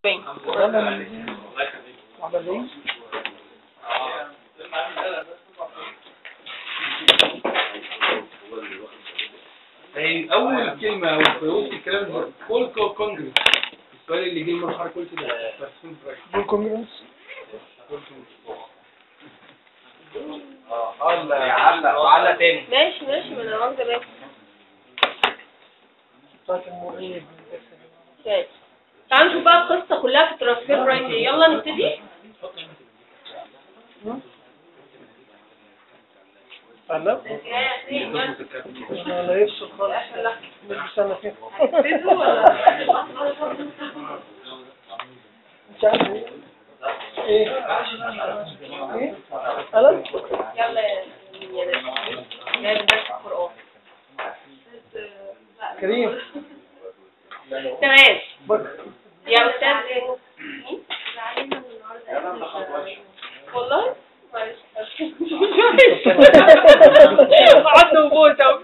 بين عملية هي اول كلمه او في وسط الكلام ده كل كونجرس السؤال اللي جه المره قلت ده مرسوم في الرأي. دول كونجرس علق تاني ماشي ماشي ما انا واخده بالي بتاعت المريض ماشي. تعالوا نشوف بقى القصه كلها في الترانسفير برايس ايه يلا نبتدي قلب انا لا يفصل خالص نلبس انا فين مش عارف ايه ايه ايه قلم يلا يا يا ناس. يا بس القران كريم تمام بك يا استاذ مين؟ والله معلش قعدت وجود اهو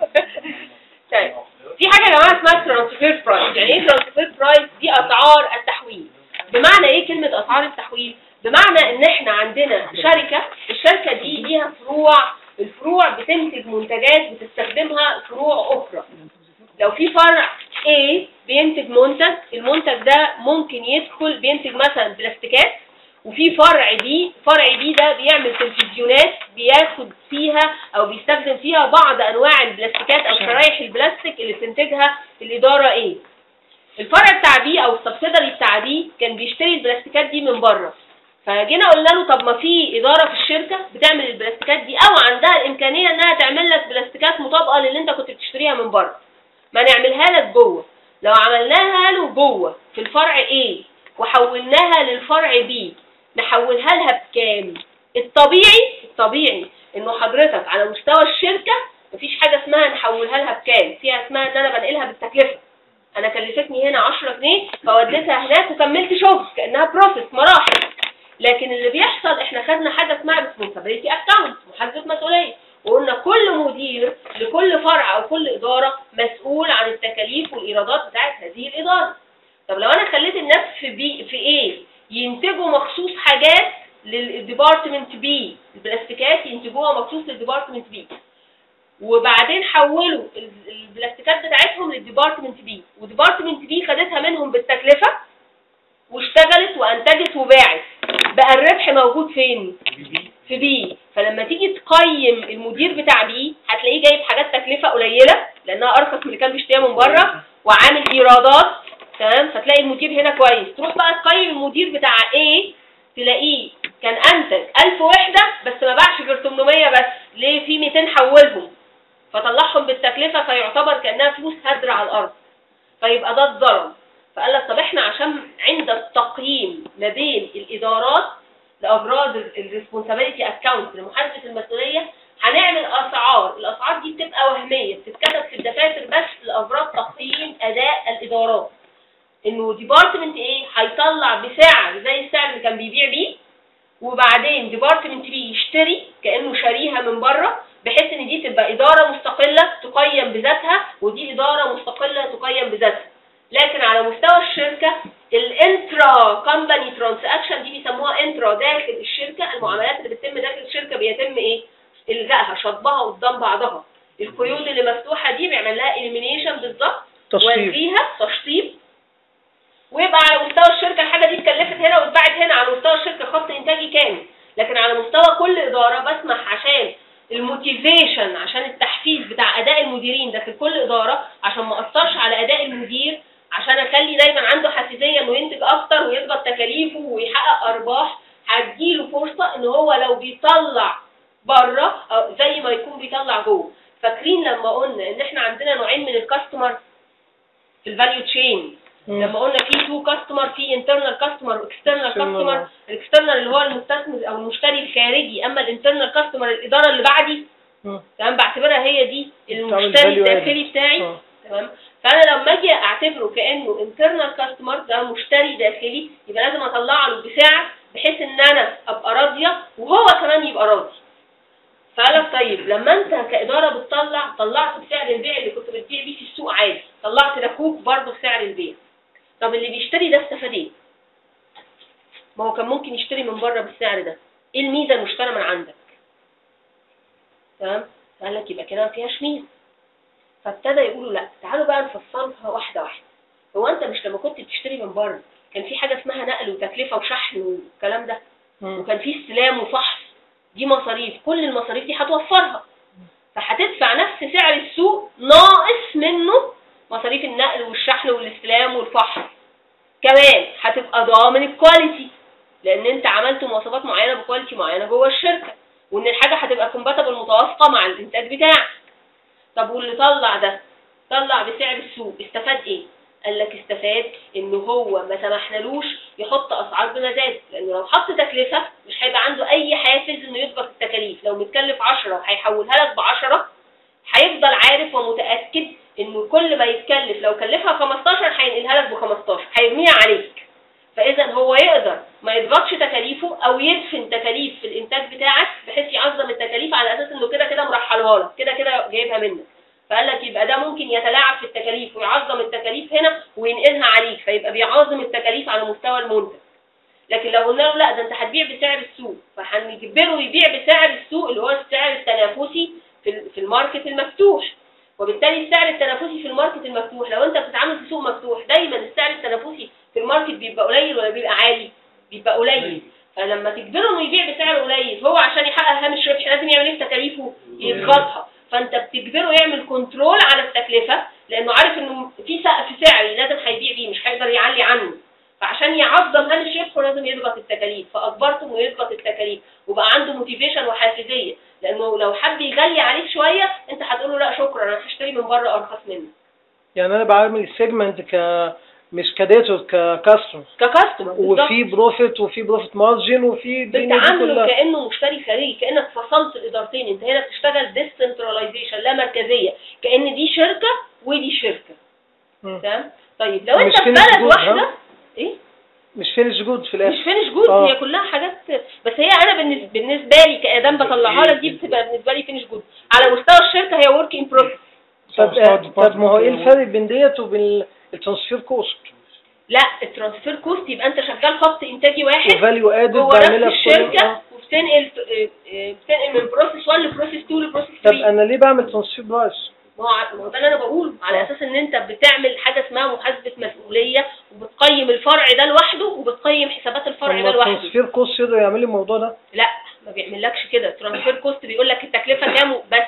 طيب في حاجه يا جماعه اسمها ترانسفير برايس يعني ايه ترانسفير برايس دي اسعار التحويل بمعنى ايه كلمه اسعار التحويل بمعنى ان احنا عندنا شركه الشركه دي ليها فروع الفروع بتنتج منتجات بتستخدمها فروع اخرى لو في فرع A بينتج منتج المنتج ده ممكن يدخل بينتج مثلا بلاستيكات وفي فرع بي فرع بي ده بيعمل تلفزيونات بياخد فيها او بيستخدم فيها بعض انواع البلاستيكات او شرايح البلاستيك اللي بتنتجها الاداره ايه الفرع بتاع بي او السبسيدري بتاع بي كان بيشتري البلاستيكات دي من بره فجينا قلنا له طب ما في اداره في الشركه بتعمل البلاستيكات دي او عندها الامكانيه انها تعمل لك بلاستيكات مطابقه للي انت كنت بتشتريها من بره ما نعملها لك جوه لو عملناها له جوه في الفرع A وحولناها للفرع B نحولها لها بكام الطبيعي الطبيعي انه حضرتك على مستوى الشركة مفيش حاجة اسمها نحولها لها بكام فيها اسمها ان انا بنقلها بالتكلفة انا كلفتني هنا 10 جنيه فوديتها هناك وكملت شغل كانها بروسيس مراحل لكن اللي بيحصل احنا خدنا حاجه اسمها ريسبونسابيلتي اكونت محاسبه مسؤوليه وقلنا كل مدير لكل فرع او كل اداره مسؤول عن التكاليف والايرادات بتاعت هذه الاداره طب لو انا خليت الناس في بي في ايه ينتجوا مخصوص حاجات للديبارتمنت بي البلاستيكات ينتجوها مخصوص للديبارتمنت بي وبعدين حولوا ال- البلاستيكات بتاعتهم للديبارتمنت بي وديبارتمنت بي خدتها منهم بالتكلفه واشتغلت وانتجت وباعت بقى الربح موجود فين في بي فلما تيجي تقيم المدير بتاع بي هتلاقيه جايب حاجات تكلفه قليله لانها ارخص من اللي كان بيشتريها من بره وعامل ايرادات تمام فتلاقي المدير هنا كويس تروح بقى تقيم المدير بتاع ايه تلاقيه كان انتج 1000 وحده بس ما باعش غير 800 بس ليه في 200 حولهم فطلعهم بالتكلفه فيعتبر كانها فلوس هدر على الارض فيبقى ده الظلم فقال لك طب احنا عشان عند التقييم ما بين الادارات لافراد الريسبونسابيلتي اكونت لمحاسبه المسؤوليه هنعمل اسعار الاسعار دي بتبقى وهميه بتتكتب في الدفاتر بس لافراد تقييم اداء الادارات انه ديبارتمنت ايه هيطلع بسعر زي السعر اللي كان بيبيع بيه وبعدين ديبارتمنت بي يشتري كانه شاريها من بره بحيث ان دي تبقى اداره مستقله تقيم بذاتها ودي اداره مستقله تقيم بذاتها لكن على مستوى الشركه الانترا كومباني ترانزاكشن دي بيسموها انترا داخل الشركه المعاملات اللي بتتم داخل الشركه بيتم ايه الغائها شطبها قدام بعضها القيود اللي مفتوحه دي بيعمل لها اليمينيشن بالظبط تشطيب والغيها تشطيب ويبقى على مستوى الشركه الحاجه دي اتكلفت هنا واتباعت هنا على مستوى الشركه خط انتاجي كامل لكن على مستوى كل اداره بسمح عشان الموتيفيشن عشان التحفيز بتاع اداء المديرين داخل كل اداره عشان ما اثرش على اداء المدير عشان اخلي دايما عنده حساسيه انه ينتج اكتر ويضغط تكاليفه ويحقق ارباح هديله فرصه ان هو لو بيطلع بره أو زي ما يكون بيطلع جوه فاكرين لما قلنا ان احنا عندنا نوعين من الكاستمر في الفاليو تشين لما قلنا في تو كاستمر في انترنال كاستمر واكسترنال External. كاستمر الاكسترنال اللي هو المستثمر او المشتري الخارجي اما الانترنال كاستمر الاداره اللي بعدي مم. تمام بعتبرها هي دي بتاع المشتري الvalue added. الداخلي بتاعي آه. تمام فانا لما اجي اعتبره كانه انترنال كاستمر ده مشتري داخلي يبقى لازم اطلع له بسعر بحيث ان انا ابقى راضيه وهو كمان يبقى راضي فقال لك طيب لما انت كاداره بتطلع طلعت بسعر البيع اللي كنت بتبيع بيه في السوق عادي طلعت لكوك برضه بسعر البيع طب اللي بيشتري ده استفاد ايه؟ ما هو كان ممكن يشتري من بره بالسعر ده ايه الميزه انه اشترى من عندك تمام قال لك يبقى كده ما فيهاش ميزه فابتدى يقولوا لا تعالوا بقى نفصلها واحده واحده هو انت مش لما كنت بتشتري من بره كان في حاجه اسمها نقل وتكلفه وشحن والكلام ده مم. وكان في استلام وفحص دي مصاريف كل المصاريف دي هتوفرها فهتدفع نفس سعر السوق ناقص منه مصاريف النقل والشحن والاستلام والفحص كمان هتبقى ضامن الكواليتي لان انت عملت مواصفات معينه بكواليتي معينه جوه الشركه وان الحاجه هتبقى كومباتبل متوافقه مع الانتاج بتاعك طب واللي طلع ده طلع بسعر السوق استفاد ايه قال لك استفاد ان هو ما سمحنالوش يحط اسعار بمزاج لانه لو حط تكلفه مش هيبقى عنده اي حافز انه يضبط التكاليف لو متكلف 10 وهيحولها لك ب 10 هيفضل عارف ومتاكد انه كل ما يتكلف لو كلفها 15 هينقلها لك ب 15 هيرميها عليك فاذا هو يقدر ما يضغطش تكاليفه او يدفن تكاليف في الانتاج بتاعك بحيث يعظم التكاليف على اساس انه كده كده مرحلها لك كده كده جايبها منك فقال لك يبقى ده ممكن يتلاعب في التكاليف ويعظم التكاليف هنا وينقلها عليك فيبقى بيعظم التكاليف على مستوى المنتج لكن لو قلنا له لا ده انت هتبيع بسعر السوق فهنجبره يبيع بسعر السوق اللي هو السعر التنافسي في ال- في الماركت المفتوح وبالتالي السعر التنافسي في الماركت المفتوح لو انت بتتعامل في سوق مفتوح دايما السعر التنافسي في الماركت بيبقى قليل ولا بيبقى عالي بيبقى قليل فلما تجبره انه يبيع بسعر قليل هو عشان يحقق هامش ربح لازم يعمل ايه في تكاليفه يضغطها فانت بتجبره يعمل كنترول على التكلفه لانه عارف انه في سقف سعري لازم هيبيع بيه مش هيقدر يعلي عنه فعشان يعظم هامش ربحه لازم يضغط التكاليف فاجبرته انه يضغط التكاليف وبقى عنده موتيفيشن وحافزيه لانه لو حد يغلي عليك شويه انت هتقول له لا شكرا انا هشتري من بره ارخص منك يعني انا بعمل السيجمنت ك مش كديتور ككاستمر ككاستمر بالظبط. وفي بروفيت وفي بروفيت مارجن وفي الدنيا دي بتعامله كلها كانه مشتري خارجي كانك فصلت الادارتين انت هنا بتشتغل ديسنتراليزيشن لا مركزيه كان دي شركه ودي شركه مم. تمام طيب لو مش انت في finish بلد good، واحده ها؟ ايه مش فينش جود في مش الاخر فينش جود آه. هي كلها حاجات بس هي انا بالنسبه بالنسبه لي كادام بطلعها لك دي بتبقى بالنسبه لي فينش جود على مستوى الشركه هي ورك ان بروجرس طب طب ما هو ايه الفرق بين ديت وبين الترانسفير كوست لا الترانسفير كوست يبقى انت شغال خط انتاجي واحد وفاليو ادد جوه بعملها نفس في كل الشركه آه. وبتنقل آه، بتنقل من بروسيس 1 لبروسيس 2 لبروسيس طب 3 انا ليه بعمل ترانسفير برايس ما هو ع- ما هو ده اللي انا بقوله على آه. اساس ان انت بتعمل حاجه اسمها محاسبه مسؤوليه وبتقيم الفرع ده لوحده وبتقيم حسابات الفرع ده لوحده الترانسفير كوست يقدر يعمل لي الموضوع ده لا ما بيعملكش كده ترانسفير كوست بيقول لك التكلفه كام بس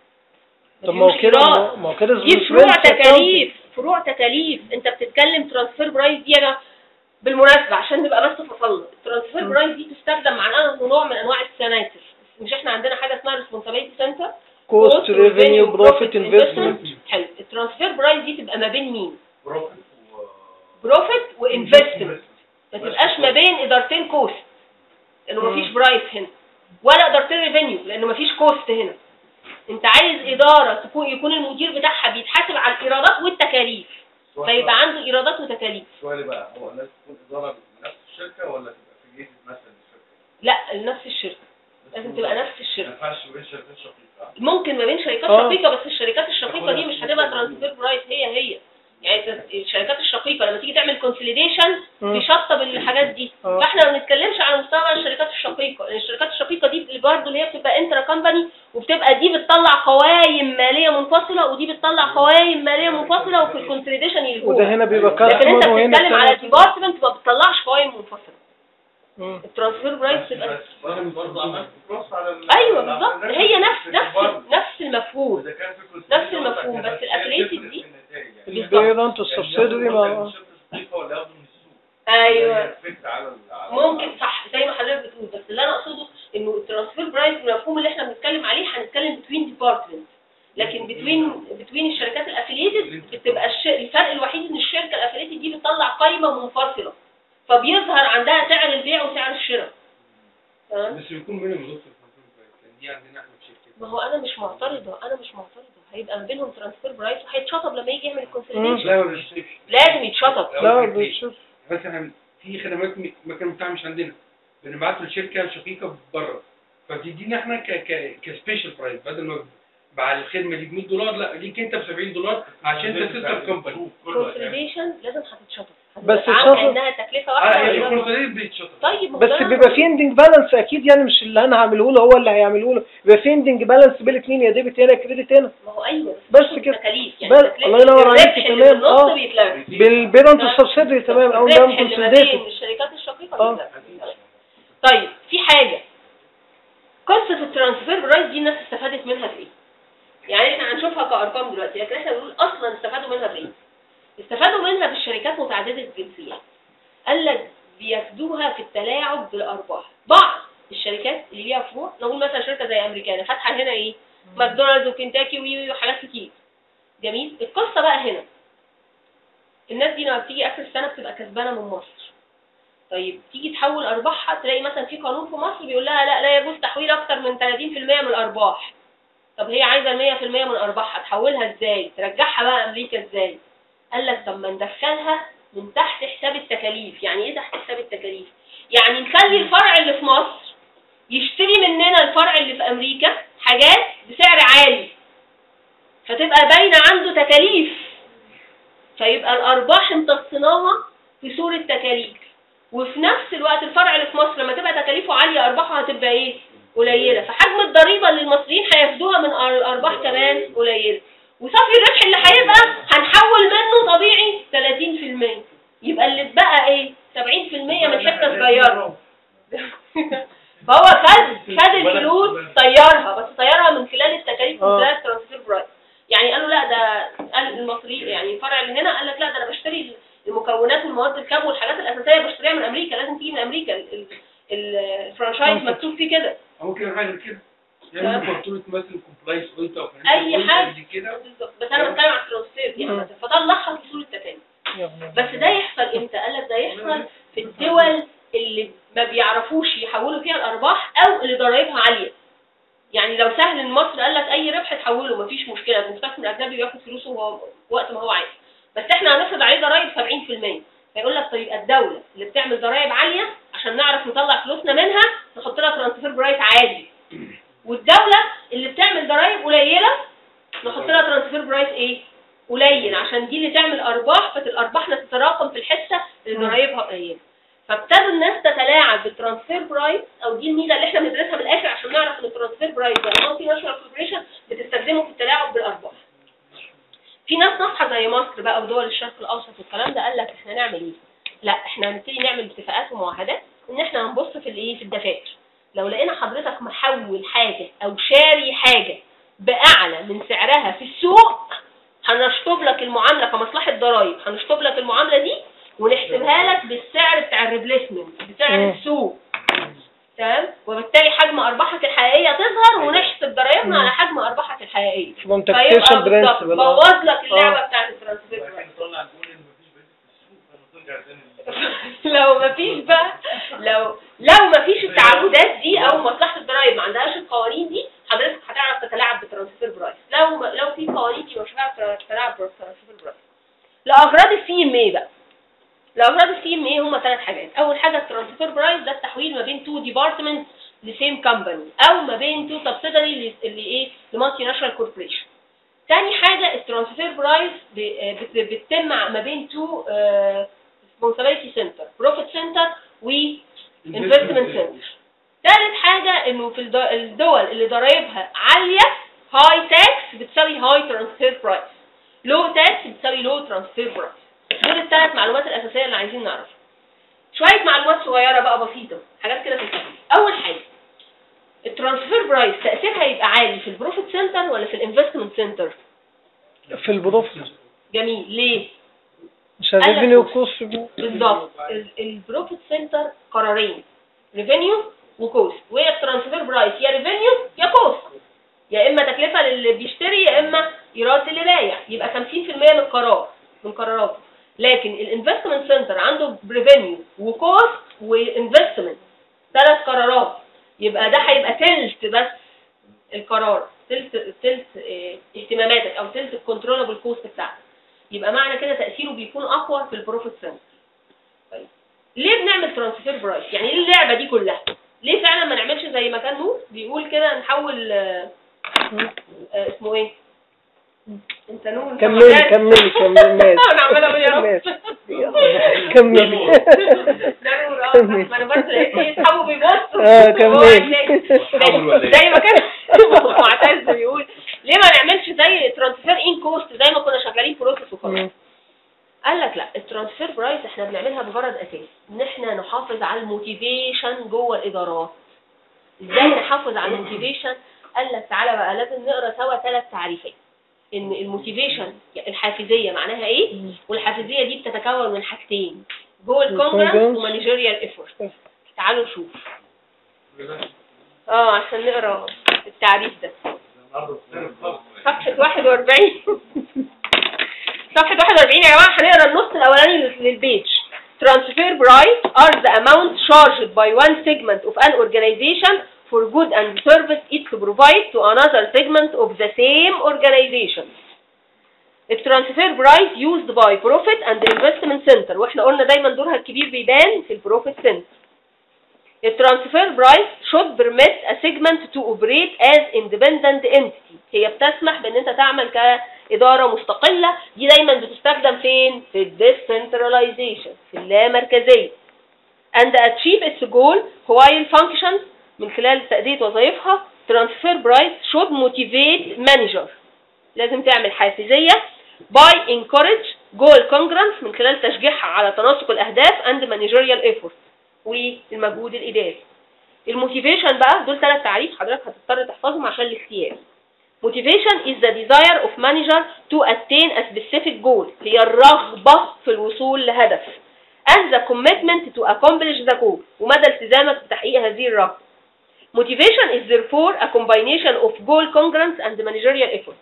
ما طب ما هو فيهوش كده إيراد. ما هو كده دي فروع تكاليف فروع تكاليف انت بتتكلم ترانسفير برايس دي يا جماعة. بالمناسبه عشان نبقى بس فصلنا الترانسفير م. برايس دي تستخدم مع انه نوع من انواع السناتر مش احنا عندنا حاجه اسمها ريسبونسابيلتي سنتر كوست ريفينيو بروفيت انفستمنت حلو الترانسفير برايس دي تبقى ما بين مين بروفيت و بروفيت وانفستمنت ما تبقاش ما بين ادارتين كوست لانه مم. مفيش برايس هنا ولا ادارتين ريفينيو لانه مفيش كوست هنا انت عايز اداره تكون يكون المدير بتاعها بيتحاسب على الايرادات والتكاليف فيبقى عنده ايرادات وتكاليف سؤالي بقى هو لازم تكون إدارة من نفس الشركة ولا تبقى في جيت مثلا الشركة؟ لا لنفس الشركه لازم تبقى نفس ما الشركه ينفعش بين شركات شقيقة ممكن ما بين شركات آه. شقيقه بس الشركات الشقيقه دي مش هتبقى ترانسفير برايس هي هي يعني الشركات الشقيقه لما تيجي تعمل كونسوليديشن مم. بيشطب الحاجات دي آه. فاحنا ما بنتكلمش على مستوى بقى الشركات الشقيقه لان الشركات الشقيقه دي برضه اللي هي بتبقى انترا كومباني وبتبقى دي بتطلع قوائم ماليه منفصله ودي بتطلع قوائم ماليه منفصله وفي الكونسوليديشن يلقوها وده هنا بيبقى لكن انت كاستمر وهنا بتتكلم على التاني. ديبارتمنت ما بتطلعش قوائم منفصله مم. الترانسفير برايس تبقى وانا برضه عملت كروس على ال- ايوه على بالظبط الناس هي نفس في نفس البر. نفس المفهوم وإذا كان في كل نفس سنة المفهوم، ولا بس كان الأفليتد تفرق دي في النتائج يعني. البيرنت يعني والسبسيدري ياخدوا ما من شركة شقيقة ولا ياخدوا من السوق ايوه هي الفكرة على ال- على ممكن صح زي ما حضرتك بتقول بس اللي انا اقصده انه الترانسفير برايس المفهوم اللي احنا بنتكلم عليه هنتكلم بتوين ديبارتمنت لكن بتوين بتوين الشركات الافليتد بتبقى الش... الفرق الوحيد ان الشركه الافليتد دي بتطلع قائمه منفصله فبيظهر عندها سعر البيع وسعر الشراء تمام بس يكون بينهم دكتور ترانسفير برايس لان دي عندنا احنا في شركتنا ما هو انا مش معترضه انا مش معترضه هيبقى ما بينهم ترانسفير برايس وهيتشطب لما يجي يعمل الكونسوليديشن لا ما بنشتريش لازم يتشطب لا بتشوف مثلا في خدمات م- المكان بتاعها مش عندنا بنبعته لشركه شقيقه بره فبتدينا احنا ك ك كسبيشال برايس بدل ما مع الخدمه دي ب 100 دولار لا ليك انت ب 70 دولار عشان انت سيستم كومباني الكونسوليديشن لازم هتتشطب بس عامله الشطر- انها تكلفه اه واحده هي ولا- الكونسوليد بيتشطر طيب ما هو بس ده- بيبقى في اندنج بالانس اكيد يعني مش اللي انا هعمله له هو اللي هيعمله له بيبقى في اندنج بالانس بين الاثنين يا ديبت هنا كريدت هنا ما هو ايوه بس شوف كده. تكاليف يعني بس تكلفة الله ينور عليك، الربح اللي تمام، في النص آه. بيتلغي بالبيرنت والسبسيدري تمام او ده الربح اللي ما بين كونسوليديتد الشركات الشقيقه آه. بيتلغي. طيب في حاجه قصه الترانسفير برايس دي الناس استفادت منها في ايه؟ يعني احنا هنشوفها كارقام دلوقتي لكن احنا بنقول اصلا استفادوا منها في ايه؟ استفادوا منها في الشركات متعدده الجنسيات قال لك بياخدوها في التلاعب بالارباح بعض الشركات اللي ليها فروع نقول مثلا شركه زي امريكانا فاتحه هنا ايه ماكدونالدز وكنتاكي وي- وي وحاجات كتير جميل القصه بقى هنا الناس دي لما بتيجي اخر السنه بتبقى كسبانه من مصر طيب تيجي تحول ارباحها تلاقي مثلا في قانون في مصر بيقول لها لا لا يجوز تحويل اكتر من 30% من الارباح طب هي عايزه 100% من ارباحها تحولها ازاي ترجعها بقى امريكا ازاي قال لك طب ما ندخلها من تحت حساب التكاليف يعني ايه تحت حساب التكاليف يعني نخلي الفرع اللي في مصر يشتري مننا الفرع اللي في امريكا حاجات بسعر عالي فتبقى باينه عنده تكاليف فيبقى الارباح امتصناها في صوره تكاليف وفي نفس الوقت الفرع اللي في مصر لما تبقى تكاليفه عاليه ارباحه هتبقى ايه قليله فحجم الضريبه اللي المصريين هياخدوها من الارباح كمان قليله وصافي الربح اللي هيبقى هنحول منه طبيعي 30% يبقى اللي اتبقى ايه 70% من حته صغيره فهو خد خد الفلوس طيرها بس طيرها من خلال التكاليف آه. من خلال الترانسفير برايس يعني قالوا لا ده قال المصري يعني الفرع اللي هنا قال لك لا ده انا بشتري المكونات والمواد الخام والحاجات الاساسيه بشتريها من امريكا لازم تيجي من امريكا ال- ال- ال- الفرانشايز مكتوب فيه كده او ممكن حاجه كده يعني فاتوره مثلا كومبلاينس وانت او اي حاجه كده بالظبط بس انا بتكلم على الترانسفير دي عامة. فطلعها في صوره تكاليف بس ده يحصل امتى قال لك ده يحصل في الدول اللي ما بيعرفوش يحولوا فيها الارباح او اللي ضرايبها عاليه يعني لو سهل ان مصر قال لك اي ربح تحوله مفيش مشكله المستثمر الاجنبي بياخد فلوسه وهو وقت ما هو عايز بس احنا هنفرض عليه ضرايب 70% فيقول لك طيب الدوله اللي بتعمل ضرايب عاليه عشان نعرف نطلع فلوسنا منها نحط لها ترانسفير برايس عالي والدوله اللي بتعمل ضرايب قليله نحط لها ترانسفير برايس ايه قليل عشان دي اللي تعمل ارباح فالارباح تتراكم في الحصه اللي ضرايبها قليله فابتدوا الناس تتلاعب بالترانسفير برايس او دي الميزه اللي احنا بندرسها من الاخر عشان نعرف ان الترانسفير برايس ده مالتي ناشونال كوربريشن بتستخدمه في التلاعب بالارباح في ناس ناصحه زي مصر بقى ودول الشرق الاوسط والكلام ده قال لك احنا نعمل ايه لا احنا هنبتدي نعمل اتفاقات ومعاهدات ان احنا هنبص في الايه في الدفاتر لو لقينا حضرتك محول حاجه او شاري حاجه باعلى من سعرها في السوق هنشطب لك المعامله كمصلحه ضرائب هنشطب لك المعامله دي ونحسبها لك بالسعر بتاع الريبليسمنت بسعر مم. السوق تمام وبالتالي حجم ارباحك الحقيقيه تظهر ونحسب ضرايبنا على حجم ارباحك الحقيقيه from فيبقى taxation بالظبط principle بوظ لك اللعبه بتاعت الترانسفير لكن نطلع نقول ان مفيش بيت في السوق فنرجع تاني لو مفيش بقى لو لو مفيش التعهدات دي او مصلحه الضرايب ما عندهاش القوانين دي حضرتك هتعرف تتلاعب بالترانسفير برايس لو لو في قوانين دي مش هتعرف تتلاعب بالترانسفير برايس لاغراض السي ام اي بقى لاغراض السي ام اي هم ثلاث حاجات اول حاجه الترانسفير برايس ده التحويل ما بين تو ديبارتمنتس لسيم كمباني او ما بين تو سبسيدري اللي ايه لمالتي ناشونال كوربريشن تاني حاجه الترانسفير برايس بتتم ما بين تو responsibility سنتر بروفيت سنتر و انفستمنت سنتر ثالث حاجة انه في الد- الدول اللي ضرايبها عالية هاي تاكس بتساوي هاي ترانسفير برايس لو تاكس بتساوي لو ترانسفير برايس دول الثلاث معلومات الأساسية اللي عايزين نعرفها شوية معلومات صغيرة بقى بسيطة حاجات كده في الخفيف أول حاجة الترانسفير برايس تأثيرها يبقى عالي في البروفيت سنتر ولا في الانفستمنت سنتر في البروفيت جميل ليه عشان قال لك ريفينيو بص. كوست بالظبط ال- البروفيت سنتر قرارين ريفينيو وكوست وهي الترانسفير برايس يا ريفينيو يا كوست يا اما تكلفه للي بيشتري يا اما ايراد للي بايع يبقى 50% من القرار من قراراته لكن الانفستمنت سنتر عنده ريفينيو وكوست وانفستمنت ثلاث قرارات يبقى ده هيبقى تلت بس القرار تلت تلت اه، اهتماماتك او تلت الكنترولبل كوست بتاعتك يبقى معنى كده تأثيره بيكون أقوى في البروفيت سنتر طيب ليه بنعمل ترانسفير برايس يعني ايه اللعبة دي كلها ليه فعلا ما نعملش زي ما كان نور بيقول كده نحول آه، آه، اسمه ايه انت نور انت كملي مكان. كملي كملي ماشي انا عماله اقول يا رب ماشي. كملي ده نور اه ما انا برضه لقيت ايه اصحابه بيبصوا اه وهو كملي هناك. زي ما كان معتز بيقول ليه ما نعملش زي ترانسفير ان كوست زي ما كنا شغالين بروسيس وخلاص مم. قال لك لا الترانسفير برايس احنا بنعملها بغرض اساسي ان احنا نحافظ على الموتيفيشن جوه الادارات ازاي نحافظ على الموتيفيشن قال لك تعالى بقى لازم نقرا سوا ثلاث تعريفات ان الموتيفيشن الحافزيه معناها ايه والحافزيه دي بتتكون من حاجتين جوه الكونجرس الcongruence. ومانجيريال ايفورت تعالوا نشوف اه عشان نقرا التعريف ده صفحة 41 صفحة 41 يا جماعة هنقرا النص الأولاني للبيج Transfer price are the amount charged by one segment of an organization for good and service it provides to another segment of the same organization. الترانسفير برايس used by profit and investment center واحنا قلنا دايما دورها الكبير بيبان في البروفيت سنتر الترانسفير برايس should permit a segment to operate as independent entity هي بتسمح بان انت تعمل كإدارة مستقلة دي دايما بتستخدم فين في الديسنتراليزيشن في اللامركزية and achieve its goal while functions من خلال تأدية وظائفها transfer price should motivate manager لازم تعمل حافزية by encourage goal congruence من خلال تشجيعها على تناسق الأهداف and managerial effort والمجهود الإداري الموتيفيشن بقى دول ثلاث تعريف حضرتك هتضطر تحفظهم عشان الاختيار motivation is the desire of manager to attain a specific goal هي الرغبة في الوصول لهدف and the commitment to accomplish the goal ومدى التزامك بتحقيق هذه الرغبة motivation is therefore a combination of goal congruence and managerial effort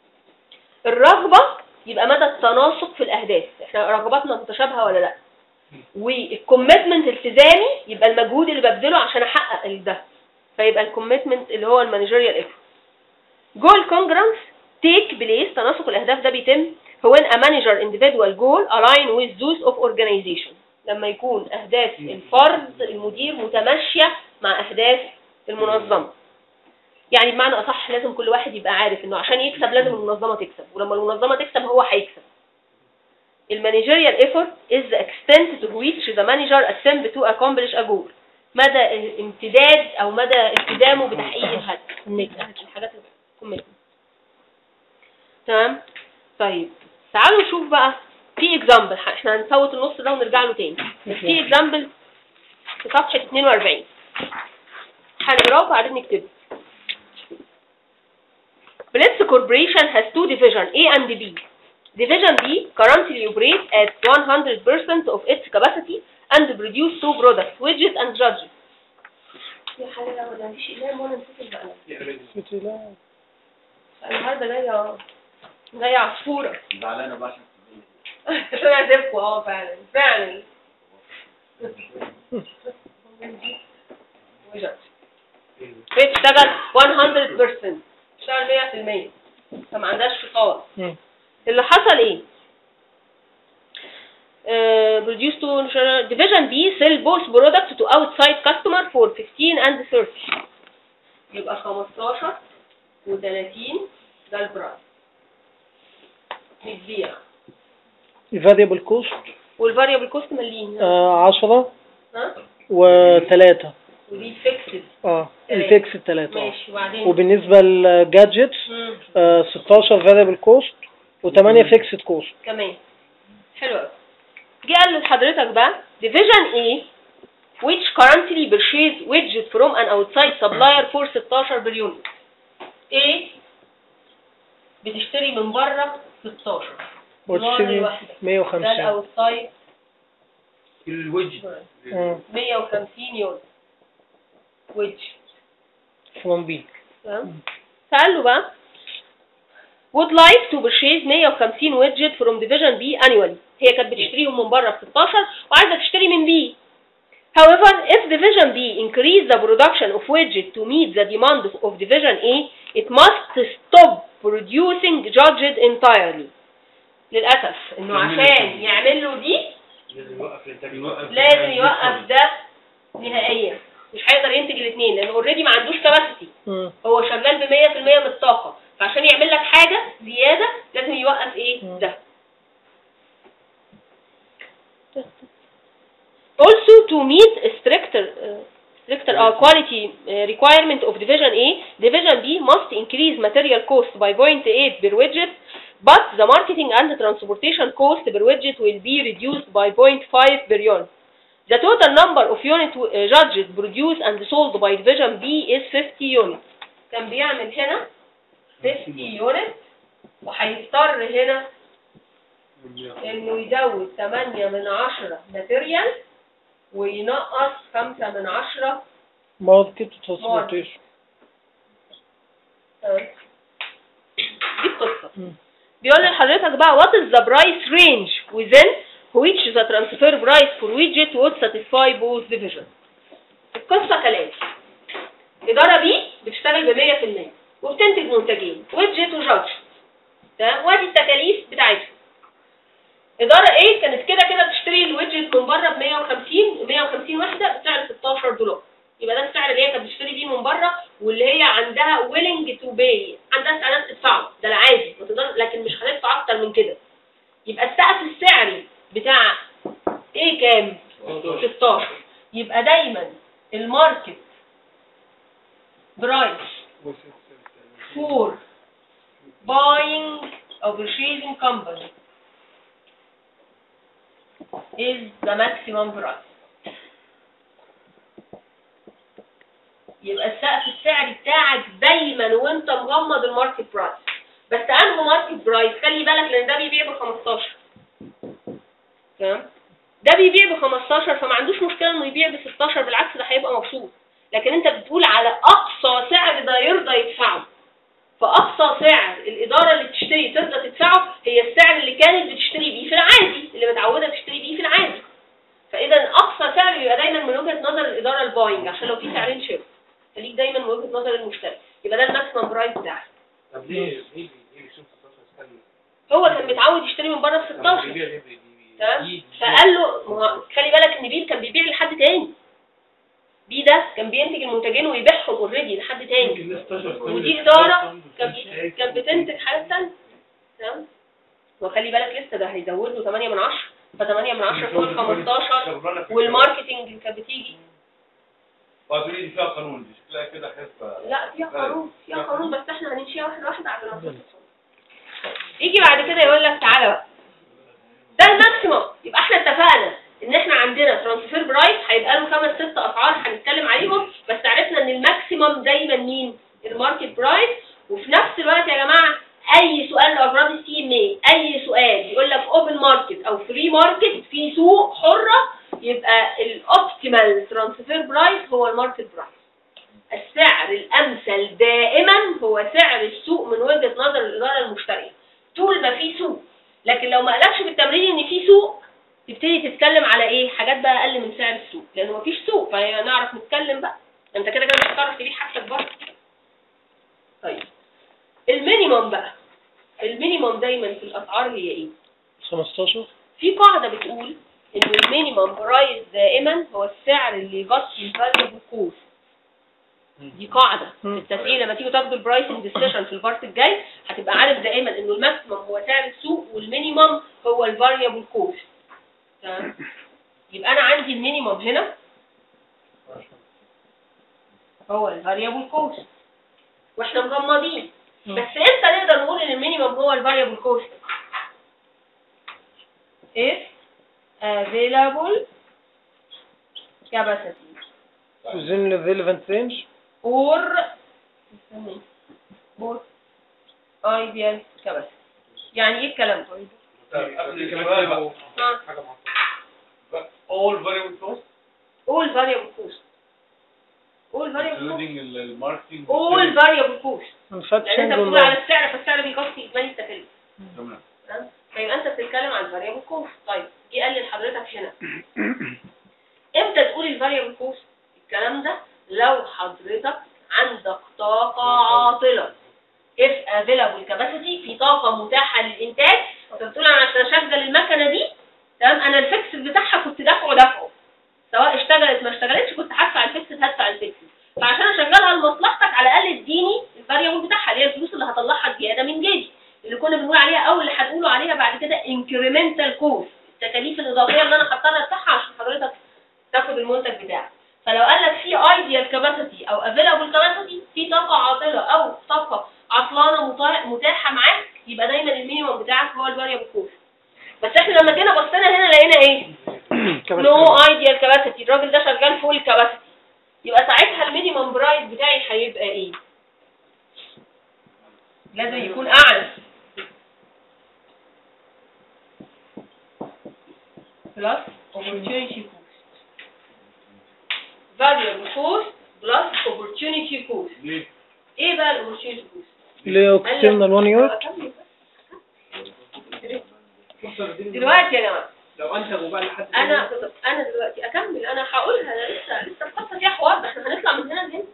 الرغبة يبقى مدى التناسق في الأهداف احنا رغباتنا متشابهة ولا لا والكوميتمنت التزامي يبقى المجهود اللي ببذله عشان احقق ده فيبقى الكوميتمنت اللي هو المانجيريال ايفورت جول كونجرانس تيك بليس تناسق الاهداف ده بيتم هو ان a manager individual goal align with those of organization لما يكون اهداف الفرد المدير متماشيه مع اهداف المنظمه يعني بمعنى اصح لازم كل واحد يبقى عارف انه عشان يكسب لازم المنظمه تكسب ولما المنظمه تكسب هو هيكسب المانجيريال effort is the extent to which the manager attempt to accomplish a goal مدى الامتداد او مدى التزامه بتحقيق الهدف الحاجات الكوميتمنت تمام طيب تعالوا نشوف بقى في اكزامبل احنا هنفوت النص ده ونرجع له تاني بس في اكزامبل في صفحه 42 هنقراه وبعدين نكتبه Blitz Corporation has two divisions, A and B. Division B currently operates at 100% of its capacity and produce two products, widgets and judges. يا حلاوة ولا مفيش إقلام ولا نسيت البقلم. النهارده جاية جاية عصفورة. زعلانه بقى عشان عشان أعزفكوا اه فعلا فعلا. بتشتغل 100% بتشتغل 100% فما عندهاش فصال. مم. اللي حصل ايه uh, produce to division B sell both products to outside customer for 15 and 30 يبقى 15 و30 ده البرايس بتبيع الفاريبل كوست والفاريبل كوست مليين آه عشرة آه. ها وثلاثة ودي فيكسد اه تلاتة. الفيكس الثلاثة اه ماشي وبعدين وبالنسبة للجادجتس مم. آه 16 فاريبل كوست و8 فيكسد كوست كمان حلو قوي جه قال لحضرتك بقى division A which currently purchase widget from an outside supplier for 16 بليون A بتشتري من بره 16 دولار وتشتري الواحدة. ده 150 الاوتسايد الوجه مم. 150 يورو ويدج from B تمام فقال له بقى would like to purchase 150 widget from division B annually هي كانت بتشتريهم من بره ب 16 وعايزه تشتري من B however if division B increase the production of widget to meet the demand of division A it must stop producing judged entirely للأسف إنه عشان يعمل له دي لازم يوقف الانتاج لازم يوقف ده نهائيا مش هيقدر ينتج الاثنين لأنه اوريدي ما عندوش كباسيتي مم. هو شغال ب 100% من الطاقة فعشان يعمل لك حاجه زياده لازم يوقف ايه مم. ده also to meet a stricter uh, stricter uh, quality uh, requirement of division A division B must increase material cost by 0.8 per widget but the marketing and transportation cost per widget will be reduced by 0.5 per unit the total number of unit uh, judges produced and sold by division B is 50 units كان بيعمل هنا 50 unit وهيضطر هنا انه يزود 8 من 10 ماتيريال وينقص 5 من 10 ماركت ترانسبورتيشن دي القصه بيقول لحضرتك بقى what is the price range within which the transfer price for widget would satisfy both division القصه كالاتي اداره بي بتشتغل ب 100% وبتنتج منتجين ويدجت وجادج تمام وادي التكاليف بتاعتها اداره ايه كانت كده كده بتشتري الويدجت من بره ب 150 150 وحده بسعر 16 دولار يبقى ده السعر اللي هي كانت بتشتري بيه من بره واللي هي عندها ويلنج تو باي عندها استعداد تدفعه ده العادي ما تقدر لكن مش هتدفع اكتر من كده يبقى السقف السعري بتاع ايه كام 16 يبقى دايما الماركت برايس for buying or purchasing company is the maximum price يبقى السقف السعري بتاعك دايما وانت مغمض الماركت برايس بس انه ماركت برايس خلي بالك لان ده بيبيع ب 15 تمام ده بيبيع ب 15 فما عندوش مشكله انه يبيع ب 16 بالعكس ده هيبقى مبسوط لكن انت بتقول على اقصى سعر ده يرضى يدفعه فاقصى سعر الاداره اللي بتشتري ترضى تدفعه هي السعر اللي كانت بتشتري بيه في العادي اللي متعوده تشتري بيه في العادي فاذا اقصى سعر يبقى دايما من وجهه نظر الاداره الباينج عشان لو في سعرين شير خليك دايما من وجهه نظر المشتري يبقى ده الماكسيمم برايس بتاعك طب ليه ليه ليه بيشوف 16 استنى هو كان متعود يشتري من بره ب 16 بيبيع ليه بي- تمام بي- فقال له ما هو خلي بالك ان بي كان بيبيع لحد تاني بي ده كان بينتج المنتجين ويبيعهم اوريدي لحد تاني يمكن 16 ودي اداره كانت كانت بتنتج حاجات تانية تمام وخلي بالك لسه ده هيزود له 8 من 10 ف 8 من 10 فوق ال 15 والماركتنج كانت بتيجي وهتقولي دي فيها قانون دي شكلها كده حسبة لا فيها قانون فيها قانون بس احنا هنمشيها واحده واحده على ما نوصل يجي بعد كده يقول لك تعالى بقى ده الماكسيمم يبقى احنا اتفقنا ان احنا عندنا ترانسفير برايس هيبقى له خمس ست اسعار هنتكلم عليهم بس عرفنا ان الماكسيمم دايما مين الماركت برايس وفي نفس الوقت يا جماعه اي سؤال لافراد السي ام اي اي سؤال يقول لك اوبن ماركت او فري ماركت في سوق حره يبقى الاوبتيمال ترانسفير برايس هو الماركت برايس السعر الامثل دائما هو سعر السوق من وجهه نظر الاداره المشتريه طول ما في سوق لكن لو ما قالكش بالتمرين ان في سوق تبتدي تتكلم على ايه حاجات بقى اقل من سعر السوق لانه مفيش سوق فنعرف نتكلم بقى انت كده كده مش هتعرف تبيع حاجتك بره طيب المينيمم بقى المينيمم دايما في الاسعار هي ايه 15 في قاعده بتقول ان المينيمم برايس دائما هو السعر اللي يغطي الفاليبل كوست دي قاعده في مم. التسعير لما تيجوا تاخدوا البرايسنج ديسيشن في البارت الجاي هتبقى عارف دائما انه الماكسيمم هو سعر السوق والمينيمم هو الفاريبل كوست تمام يبقى انا عندي المينيمم هنا هو الفاريبل كوست واحنا مغمضين مم. بس امتى نقدر نقول ان المينيمم هو الفاريبل كوست if available capacity within the relevant range or or ideal capacity يعني ايه الكلام ده؟ قبل السؤال بقى ها حاجه معطله all variable cost all variable cost all variable cost including الماركتنج all variable cost لان manufacturing انت بتقول على online السعر فالسعر بيغطي اجمالي التكاليف تمام تمام؟ فيبقى انت بتتكلم عن الفاريبل كوست طيب جه قال لحضرتك هنا امتى تقول الفاريبل كوست الكلام ده لو حضرتك عندك طاقة عاطلة if available capacity في طاقة متاحة للإنتاج انت بتقول أنا عشان أشغل المكنة دي تمام أنا الفيكس بتاعها كنت دافعه دافعه سواء اشتغلت ما اشتغلتش كنت هدفع الفيكس هدفع الفيكس فعشان أشغلها لمصلحتك على الأقل اديني الفاريبل بتاعها اللي هي الفلوس اللي هطلعها زياده من جيبي اللي كنا بنقول عليها او اللي هنقوله عليها بعد كده انكريمنتال كوست التكاليف الاضافيه اللي انا حاطاها بتاعها عشان حضرتك تاخد المنتج بتاعك فلو قال لك في ايديال كاباسيتي او افيلابل كاباسيتي في طاقه عاطله او طاقه عطلانه متا- متاحه معاك يبقى دايما المينيمم بتاعك هو الفاريبل كوست بس احنا لما جينا بصينا هنا لقينا ايه نو ايديال كاباسيتي الراجل ده شغال فول كاباسيتي يبقى ساعتها المينيمم برايس بتاعي هيبقى ايه لازم يكون اعلى بلس opportunity cost variable cost plus opportunity cost ليه؟ ايه بقى الاوبورتيونيتي كوست ليه اكسترنال وان يور دلوقتي يا جماعه لو انتجوا بقى لحد انا انا دلوقتي اكمل انا هقولها انا لسه لسه القصه فيها حوار ده احنا هنطلع من هنا لهنا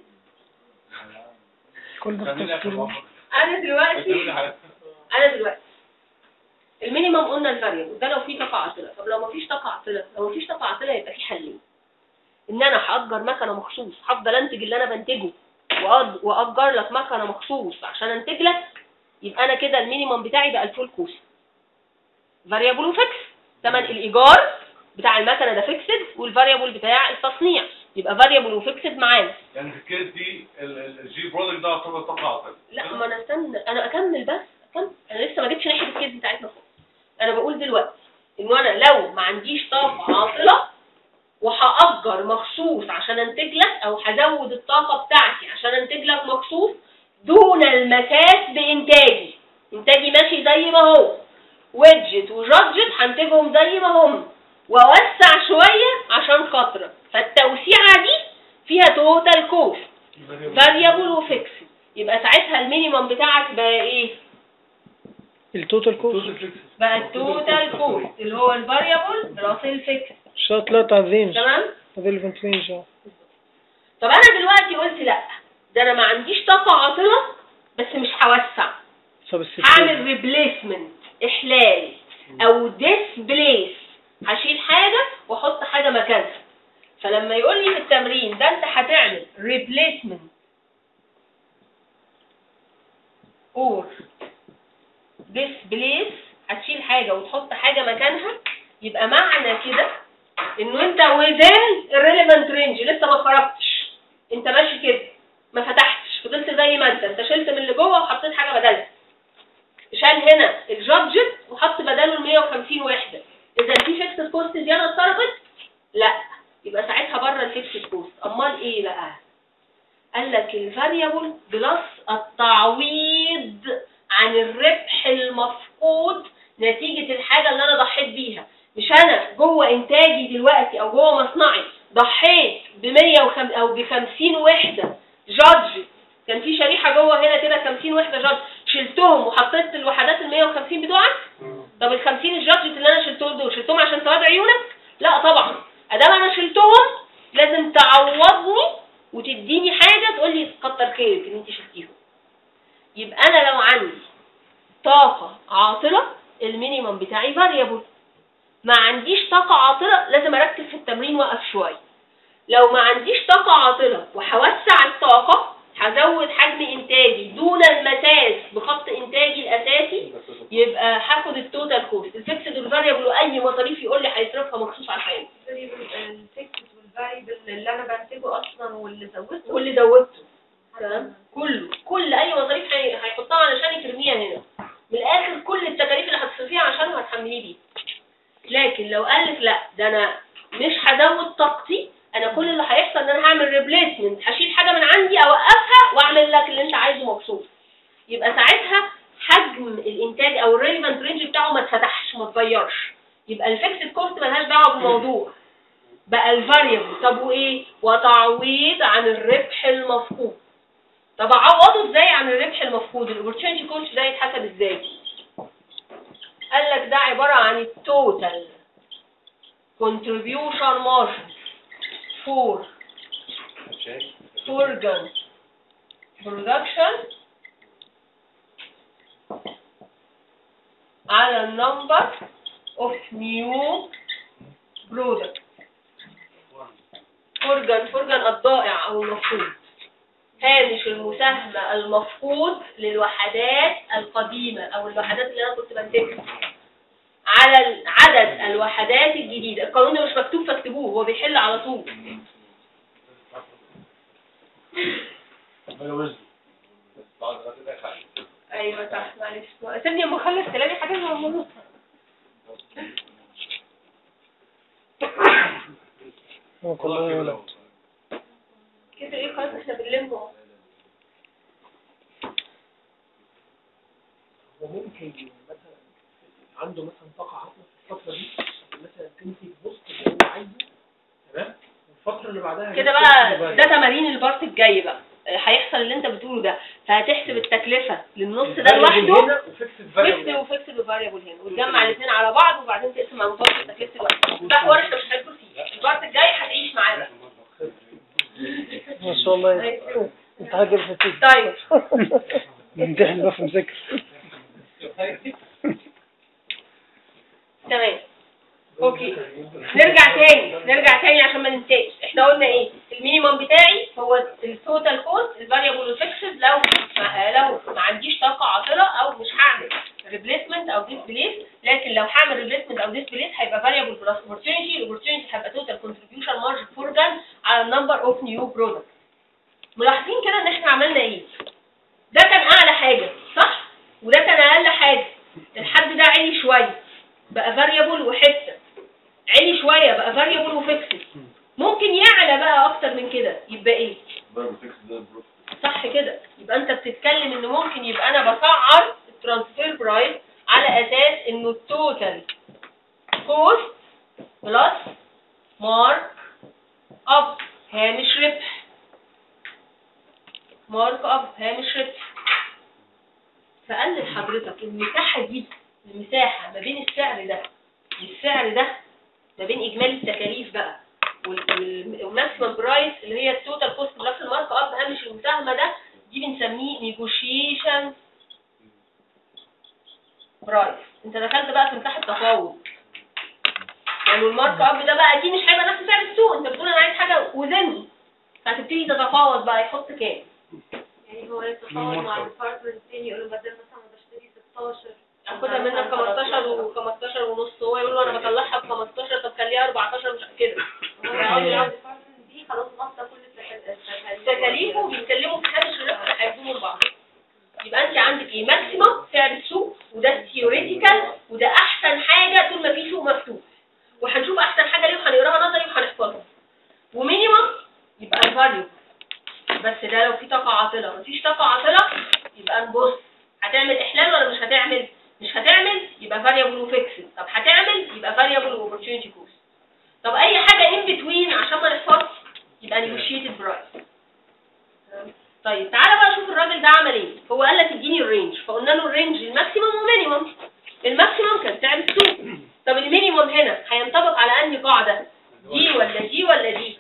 كل ده خلينا اخر تفكير. واحد. انا دلوقتي خلينا على- انا دلوقتي المينيمم قلنا الفاريبل ده لو في طاقه عاطله طب لو مفيش طاقه عاطله لو مفيش طاقه عاطله يبقى في حلين ان انا هاجر مكنه مخصوص هفضل انتج اللي انا بنتجه وأج- واجر لك مكنه مخصوص عشان انتج لك يبقى انا كده المينيمم بتاعي بقى الفول كوست فاريبل وفيكس ثمن الايجار بتاع المكنه ده فيكسد والفاريبل بتاع التصنيع يبقى فاريبل وفيكسد معانا يعني في الكيس دي ال- ال- الجي برودكت ده يعتبر طاقه عاطله لا ما انا استنى انا اكمل بس اكمل انا لسه ما جبتش ناحيه الكيس بتاعتنا خالص انا بقول دلوقتي ان انا لو ما عنديش طاقه عاطله وهأجر مخصوص عشان انتج لك او هزود الطاقه بتاعتي عشان انتج لك مخصوص دون المساس بانتاجي انتاجي ماشي زي ما هو ويدجت وجادجت هنتجهم زي ما هم واوسع شويه عشان خاطرك فالتوسيعه دي فيها توتال كوست فاريبل وفيكس يبقى ساعتها المينيمم بتاعك بقى ايه التوتال كوست بقى التوتال كوست اللي هو الفاريبل بلس الفيكس الشرط لا تعزينش تمام relevant range اه طب انا دلوقتي قلت لا ده انا ما عنديش طاقه عاطله بس مش هوسع هعمل ريبليسمنت احلال او ديسبليس هشيل حاجه واحط حاجه مكانها فلما يقول لي في التمرين ده انت هتعمل ريبليسمنت اور ديسبليس هتشيل حاجه وتحط حاجه مكانها يبقى معنى كده انه انت within الريليفنت رينج لسه ما خرجتش انت ماشي كده ما فتحتش فضلت زي ما انت انت شلت من اللي جوه وحطيت حاجه بدلها شال هنا الجادجت وحط بداله ال 150 وحده اذا في فيكس كوست زياده اتصرفت لا يبقى ساعتها بره الفيكس كوست امال ايه بقى قال لك الفاريبل بلس التعويض عن الربح المفقود نتيجة الحاجة اللي أنا ضحيت بيها مش أنا جوه إنتاجي دلوقتي أو جوه مصنعي ضحيت ب 100 وخم... أو ب 50 وحدة جادج كان في شريحة جوه هنا كده 50 وحدة جادج شلتهم وحطيت الوحدات ال 150 بتوعك طب ال 50 الجادج اللي أنا شلتهم دول شلتهم عشان سواد عيونك؟ لا طبعا أدام أنا شلتهم لازم تعوضني وتديني حاجة تقول لي كتر خيرك إن أنت شلتيهم يبقى أنا لو عندي طاقة عاطلة المينيمم بتاعي فاريبل ما عنديش طاقة عاطلة لازم أركز في التمرين وأقف شوية لو ما عنديش طاقة عاطلة وهوسع الطاقة هزود حجم إنتاجي دون المساس بخط إنتاجي الأساسي يبقى هاخد التوتال كوست الفيكسد والفاريبل وأي مصاريف يقول لي هيصرفها مخصوص على الحاجة الفيكس والفاريبل اللي انا بنتجه اصلا واللي زودته واللي زودته تمام كله كل اي مصاريف هي- هيحطها علشان يرميها هنا من الاخر كل التكاليف اللي هتصرفيها عشان هتحمليه بيه لكن لو قال لك لا ده انا مش هزود طاقتي انا كل اللي هيحصل ان انا هعمل ريبليسمنت هشيل حاجه من عندي اوقفها واعمل لك اللي انت عايزه مبسوط يبقى ساعتها حجم الانتاج او الريليفنت رينج بتاعه ما اتفتحش ما اتغيرش يبقى الفيكسد كوست ملهاش دعوه بالموضوع بقى الفاريبل طب وايه وتعويض عن الربح المفقود طب اعوضه ازاي عن الربح المفقود الاوبورتيونيتي كوست ده يتحسب ازاي قال لك ده عباره عن التوتال contribution margin for foregone production على النمبر of new product فرجا فرجا الضائع او المفقود هامش المساهمة المفقود للوحدات القديمة أو الوحدات اللي أنا كنت بنتجها على ال- عدد الوحدات الجديدة القانون ده مش مكتوب فاكتبوه هو بيحل على طول ايوه صح معلش سيبني اما اخلص كلامي حاجه موجوده والله يا ولد كده ايه خلاص احنا بنلم اهو. وممكن مثلا عنده مثلا طاقة عطلة في الفترة دي مثلا تنتج بوست اللي هو عايزه تمام والفترة اللي بعدها كده بقى ده تمارين البارت الجاي بقى آه، هيحصل اللي انت بتقوله ده فهتحسب التكلفه للنص ده لوحده فيكس وفيكس وفاريبل هنا وتجمع الاثنين على بعض وبعدين تقسم على متوسط تكلفه الواحد ده حوار احنا مش هندخل فيه البارت الجاي هتعيش معانا ما شاء الله انت هجيب فتيك طيب امتحن بقى في مذاكر تمام اوكي نرجع تاني نرجع تاني عشان ما ننساش احنا قلنا ايه المينيمم بتاعي هو التوتال كوست الفاريبل والفيكسد لو ما لو ما عنديش طاقه عاطله او مش هعمل ريبليسمنت او ديسبليس لكن لو هعمل ريبليسمنت او ديسبليس هيبقى فاريبل بلس اوبورتيونيتي الاوبورتيونيتي هيبقى توتال كونتريبيوشن مارجن فورجان على النمبر اوف نيو برودكت ملاحظين كده ان احنا عملنا ايه ده كان اعلى حاجه صح وده كان اقل حاجه الحد ده عالي شويه بقى فاريبل وحته عالي شويه بقى فاريبل وفيكسد ممكن يعلى بقى اكتر من كده يبقى ايه صح كده يبقى انت بتتكلم ان ممكن يبقى انا بسعر الترانسفير برايس على اساس انه التوتال كوست بلس مارك اب هامش ربح مارك اب هامش ربح فقال لحضرتك المساحه دي المساحه ما بين السعر ده والسعر ده ما بين اجمالي التكاليف بقى والماكسيمم برايس اللي هي التوتال كوست بلس المارك اب هامش المساهمه ده دي بنسميه نيجوشيشن برايس انت دخلت بقى في مساحه تفاوض يعني المارك اب ده بقى اكيد مش هيبقى نفس سعر السوق انت بتقول انا عايز حاجه وزني فهتبتدي تتفاوض بقى يحط كام يعني هو يتفاوض مع البارتنر التاني يقول له بدل مثلا ما بشتري 16 اخدها منك 15 و15 ونص هو يقول له انا بطلعها ب 15 طب خليها 14 مش كده هو يقعد يقعد البارتنر دي خلاص غطى كل التكاليف تكاليفه بيتكلموا في هامش الربح هيدوموا لبعض يبقى انت عندك ايه ماكسيمم سعر السوق وده ثيوريتيكال وده احسن حاجه طول ما في سوق مفتوح وهنشوف احسن حاجه ليه وهنقراها نظري وهنحفظها ومينيمم يبقى الفاليو بس ده لو في طاقه عاطله مفيش طاقه عاطله يبقى نبص هتعمل احلال ولا مش هتعمل مش هتعمل يبقى فاريبل وفيكسد طب هتعمل يبقى فاريبل واوبورتيونيتي كوست طب اي حاجه ان بتوين عشان ما نحفظش يبقى نيجوشيتد برايس طيب تعالى بقى شوف الراجل ده عمل ايه هو قال لك اديني الرينج فقلنا له الرينج الماكسيمم ومينيمم الماكسيمم كان سعر السوق طب المينيمم هنا هينطبق على انهي قاعده دي ولا دي ولا دي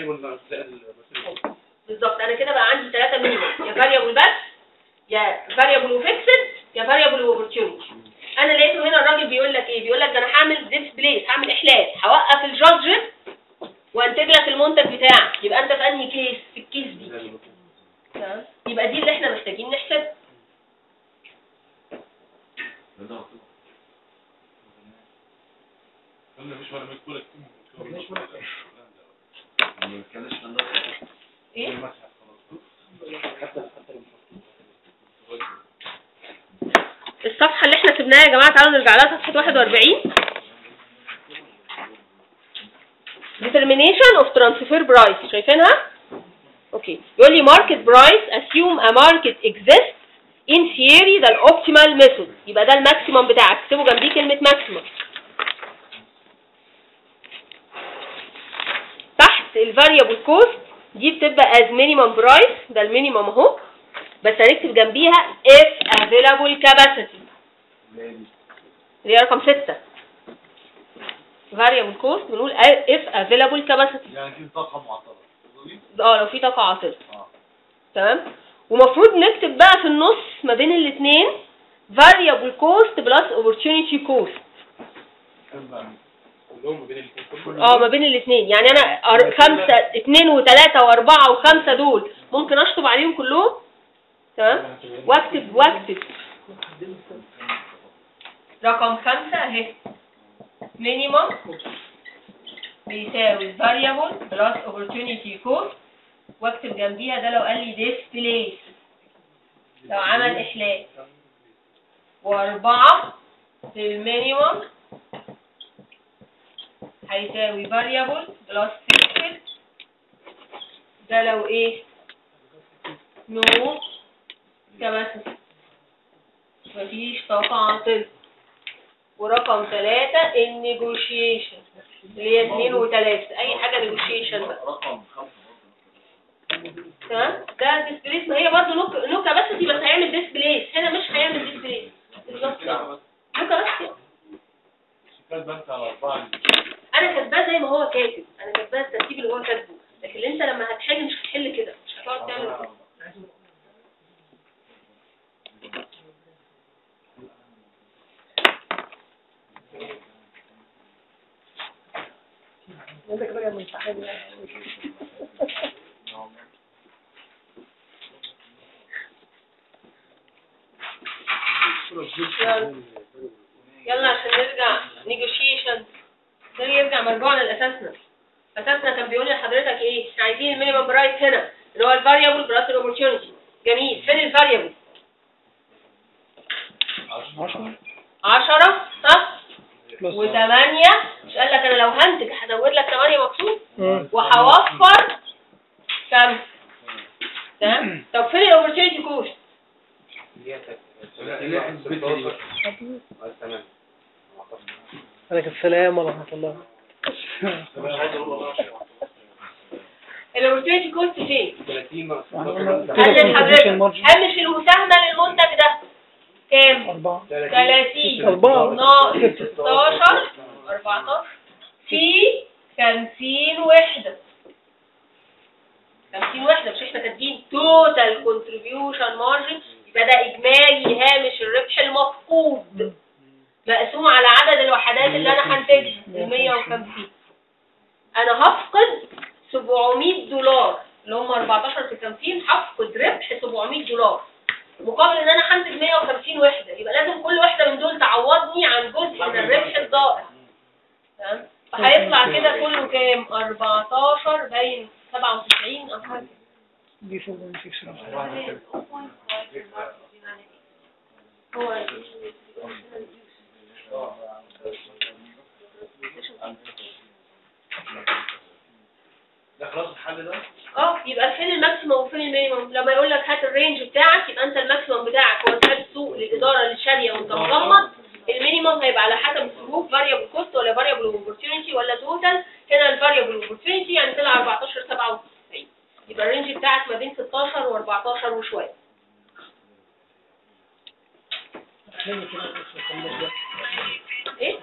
بالظبط انا كده بقى عندي ثلاثه مينيمم يا فاريبل بس يا فاريبل وفيكسد يا فاريبل واوبورتيونيتي انا لقيته هنا الراجل بيقول لك ايه بيقول لك ده انا هعمل ديسبليس هعمل احلال هوقف الجادجمنت وانتج لك المنتج بتاعك يبقى انت في انهي كيس في الكيس دي تمام؟ يبقى دي اللي احنا محتاجين نحسبها ايه الصفحة اللي احنا سبناها يا جماعة تعالوا نرجع لها صفحة 41 determination of transfer price شايفينها؟ اوكي يقول لي market price assume a market exists in theory ده الاوبتيمال method يبقى ده الماكسيمم بتاعك اكتبوا جنبيه كلمة ماكسيمم تحت الفاريبل كوست دي بتبقى as minimum price ده المينيمم اهو بس هنكتب جنبيها if available capacity اللي هي رقم 6 variable cost بنقول if available capacity يعني في طاقة معطلة اه لو في طاقة عاطلة اه تمام ومفروض نكتب بقى في النص ما بين الاثنين variable cost plus opportunity cost كم بقى كلهم ما بين الاثنين كلهم اه ما بين الاثنين يعني انا أر- خمسة اثنين وثلاثة واربعة وخمسة دول ممكن اشطب عليهم كلهم تمام واكتب واكتب رقم خمسة اهي مينيمم بيساوي variable plus opportunity cost واكتب جنبيها ده لو قال لي displace لو عمل احلال واربعة في المينيمم هيساوي variable plus fixed ده لو ايه نو capacity مفيش طاقة عاطلة ورقم ثلاثة النيجوشيشن اللي هي اتنين وتلاتة أي حاجة نيجوشيشن بقى رقم خمسة تمام ده ديسبليس ما هي برضه نو نو كاباسيتي بس هيعمل ديسبليس هنا مش هيعمل ديسبليس بالظبط كده نو كاباسيتي كان بنت على أربعة انا كاتباه زي ما هو كاتب انا كاتباه الترتيب اللي هو كاتبه لكن انت لما هتحل مش هتحل كده مش هتقعد تعمل كده انت كده جاي من صاحبي يعني. يلا يلا عشان نرجع نيجوشيشن ده يرجع مرجوعنا لاساسنا اساسنا كان بيقول لحضرتك ايه احنا عايزين المينيمم برايس هنا اللي هو الفاريبل بلس الاوبورتيونيتي جميل فين الفاريبل 10 ها بلس وثمانية مش قال لك انا لو هنتج هزود لك 8 مكتوب مم. وهوفر كم تمام طب فين الاوبورتيونيتي كوست عليك السلام ورحمة الله الاوبورتيونيتي كوست فين 30 قال لحضرتك هامش المساهمة للمنتج ده كام أربعة 30 أربعة. ناقص 16 14 في 50 وحدة 50 وحدة مش احنا كاتبين توتال كونتريبيوشن مارجن يبقى ده اجمالي هامش الربح المفقود مقسوم على عدد الوحدات اللي انا هنتجها ال 150 انا هفقد 700 دولار اللي هم 14 في 50 هفقد ربح 700 دولار مقابل ان انا هنتج 150 وحده يبقى لازم كل وحده من دول تعوضني عن جزء من الربح الضائع تمام فهيطلع كده كله كام 14 باين 97 او حاجه دي فوق من سكس هو ده خلاص الحل ده اه يبقى فين الماكسيمم وفين المينيمم لما يقول لك هات الرينج بتاعك يبقى انت الماكسيمم بتاعك هو سعر السوق للاداره اللي شاريه وانت مغمض المينيمم هيبقى على حسب الظروف فاريبل كوست ولا فاريبل اوبورتيونيتي ولا توتال هنا الفاريبل اوبورتيونيتي يعني طلع 14 97 يبقى الرينج بتاعك ما بين 16 و14 وشويه ايه